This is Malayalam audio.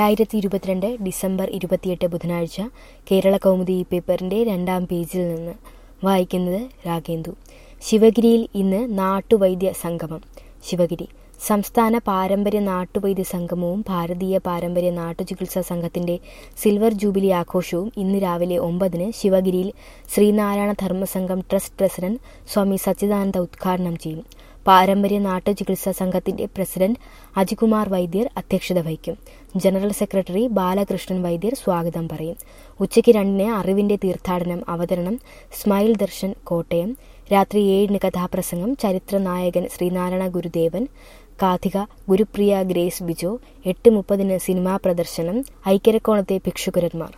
രണ്ടായിരത്തി ഇരുപത്തിരണ്ട് ഡിസംബർ ഇരുപത്തിയെട്ട് ബുധനാഴ്ച കേരള കൗമുദി ഈ പേപ്പറിന്റെ രണ്ടാം പേജിൽ നിന്ന് വായിക്കുന്നത് രാഗേന്ദു ശിവഗിരിയിൽ ഇന്ന് നാട്ടുവൈദ്യ സംഗമം ശിവഗിരി സംസ്ഥാന പാരമ്പര്യ നാട്ടുവൈദ്യ സംഗമവും ഭാരതീയ പാരമ്പര്യ നാട്ടുചികിത്സാ സംഘത്തിന്റെ സിൽവർ ജൂബിലി ആഘോഷവും ഇന്ന് രാവിലെ ഒമ്പതിന് ശിവഗിരിയിൽ ശ്രീനാരായണ ധർമ്മസംഘം ട്രസ്റ്റ് പ്രസിഡന്റ് സ്വാമി സച്ചിദാനന്ദ ഉദ്ഘാടനം ചെയ്യും പാരമ്പര്യ നാട്ടുചികിത്സാ സംഘത്തിന്റെ പ്രസിഡന്റ് അജികുമാർ വൈദ്യർ അധ്യക്ഷത വഹിക്കും ജനറൽ സെക്രട്ടറി ബാലകൃഷ്ണൻ വൈദ്യർ സ്വാഗതം പറയും ഉച്ചയ്ക്ക് രണ്ടിന് അറിവിന്റെ തീർത്ഥാടനം അവതരണം സ്മൈൽ ദർശൻ കോട്ടയം രാത്രി ഏഴിന് കഥാപ്രസംഗം ചരിത്ര നായകൻ ശ്രീനാരായണ ഗുരുദേവൻ കാഥിക ഗുരുപ്രിയ ഗ്രേസ് ബിജോ എട്ട് മുപ്പതിന് സിനിമാ പ്രദർശനം ഐക്യരക്കോണത്തെ ഭിക്ഷുകരന്മാർ